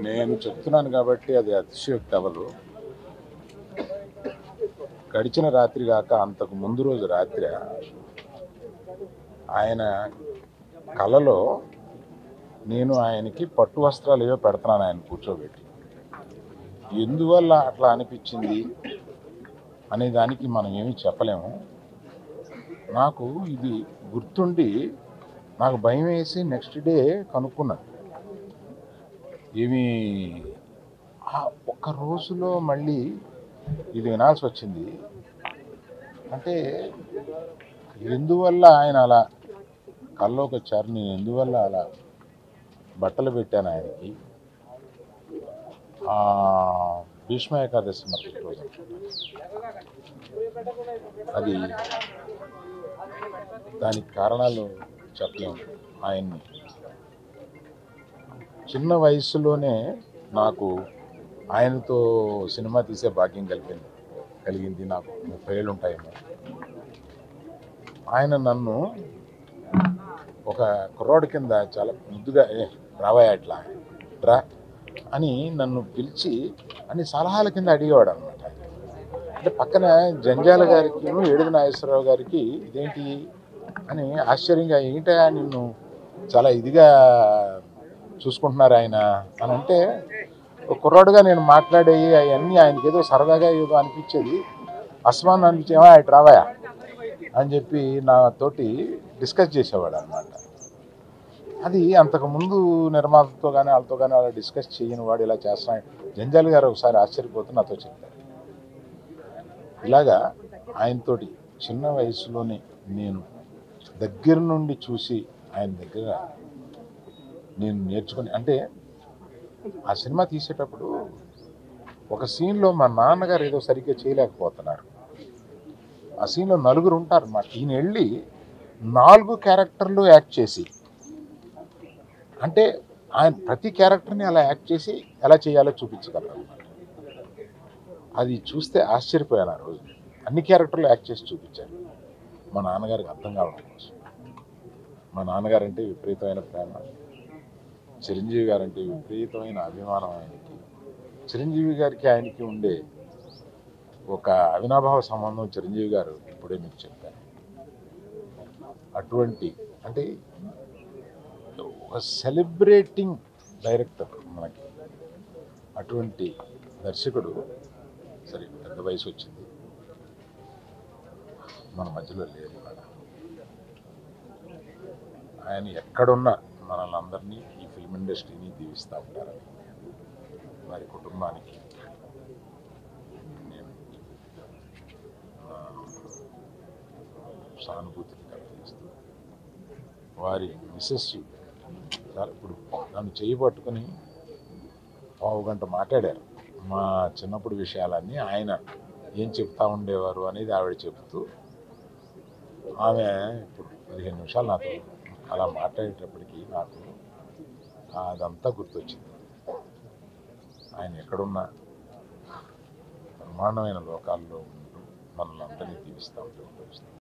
నేను చెప్తున్నాను కాబట్టి అది అతిశయోక్తి అవ్వదు గడిచిన రాత్రి కాక అంతకు ముందు రోజు రాత్రి ఆయన కలలో నేను ఆయనకి పట్టు వస్త్రాలు ఏవో పెడుతున్నాను ఆయన కూర్చోబెట్టి ఎందువల్ల అట్లా అనిపించింది అనే దానికి మనం ఏమీ చెప్పలేము నాకు ఇది గుర్తుండి నాకు భయం వేసి నెక్స్ట్ డే కనుక్కున్నాను ఏమి ఆ ఒక్క రోజులో మళ్ళీ ఇది వినాల్సి వచ్చింది అంటే ఎందువల్ల ఆయన అలా కల్లోకి వచ్చారు నేను ఎందువల్ల అలా బట్టలు పెట్టాను ఆయనకి ఆ, భీష్మ ఏకాదశి మరుసటి రోజు అది దానికి కారణాలు చెప్పలేము ఆయన్ని చిన్న వయసులోనే నాకు ఆయనతో సినిమా తీసే భాగ్యం కలిగింది కలిగింది నాకు ముప్పై ఏళ్ళు ఉంటాయేమో ఆయన నన్ను ఒక కుర్రాడు కింద చాలా ముద్దుగా ఏ రావాయా అట్లా రా అని నన్ను పిలిచి అన్ని సలహాల కింద అడిగేవాడు అనమాట అంటే పక్కన జంజాల గారికి ఏడుది నాగేశ్వరరావు గారికి ఇదేంటి అని ఆశ్చర్యంగా ఏంటా నిన్ను చాలా ఇదిగా చూసుకుంటున్నారు ఆయన అని అంటే ఒక కుర్రాడుగా నేను మాట్లాడేవి అవన్నీ ఆయనకి ఏదో సరదాగా ఏదో అనిపించేది అస్మాన్ అనిపించేవా ఇటు రావాయా అని చెప్పి నాతోటి డిస్కస్ చేసేవాడు అనమాట అది అంతకుముందు నిర్మాతతో కానీ వాళ్ళతో కానీ అలా డిస్కస్ చేయని వాడు ఇలా చేస్తున్నాడు జంజాల్ గారు ఒకసారి ఆశ్చర్యపోతూ నాతో చెప్పారు ఇలాగా ఆయనతోటి చిన్న వయసులోనే నేను దగ్గర నుండి చూసి ఆయన దగ్గర నేను నేర్చుకుని అంటే ఆ సినిమా తీసేటప్పుడు ఒక సీన్లో మా నాన్నగారు ఏదో సరిగ్గా చేయలేకపోతున్నారు ఆ సీన్లో నలుగురు ఉంటారు మా ఈయన వెళ్ళి నాలుగు క్యారెక్టర్లు యాక్ట్ చేసి అంటే ఆయన ప్రతి క్యారెక్టర్ని అలా యాక్ట్ చేసి ఎలా చేయాలో చూపించగలరు అనమాట అది చూస్తే ఆశ్చర్యపోయాను ఆ రోజు అన్ని క్యారెక్టర్లు యాక్ట్ చేసి చూపించారు మా నాన్నగారికి అర్థం కావడం కోసం మా నాన్నగారు అంటే విపరీతమైన ప్రేమ చిరంజీవి గారంటే విపరీతమైన అభిమానం ఆయనకి చిరంజీవి గారికి ఆయనకి ఉండే ఒక అవినాభావ సంబంధం చిరంజీవి గారు ఇప్పుడే మీకు చెప్పారు అటువంటి అంటే ఒక సెలబ్రేటింగ్ డైరెక్టర్ మనకి అటువంటి దర్శకుడు సరే పెద్ద వయసు వచ్చింది మన మధ్యలో లేరు ఇవాళ ఆయన ఎక్కడున్నా మనల్ని అందరినీ ఈ ఫిల్మ్ ఇండస్ట్రీని దీవిస్తూ ఉంటారని వారి కుటుంబానికి నేను నా సానుభూతిని కలిగిస్తూ వారి మిస్సెస్ సార్ ఇప్పుడు నన్ను చేయి పట్టుకుని పావు గంట మాట్లాడారు మా చిన్నప్పుడు విషయాలన్నీ ఆయన ఏం చెప్తా ఉండేవారు అనేది ఆవిడ చెప్తూ ఆమె ఇప్పుడు పదిహేను నిమిషాలు నాతో అలా మాట్లాడేటప్పటికి నాకు అదంతా గుర్తొచ్చింది ఆయన ఎక్కడున్నా బ్రహ్మాండమైన లోకాల్లో ఉంటూ మనల్ని అందరినీ దీవిస్తూ ఉంటూ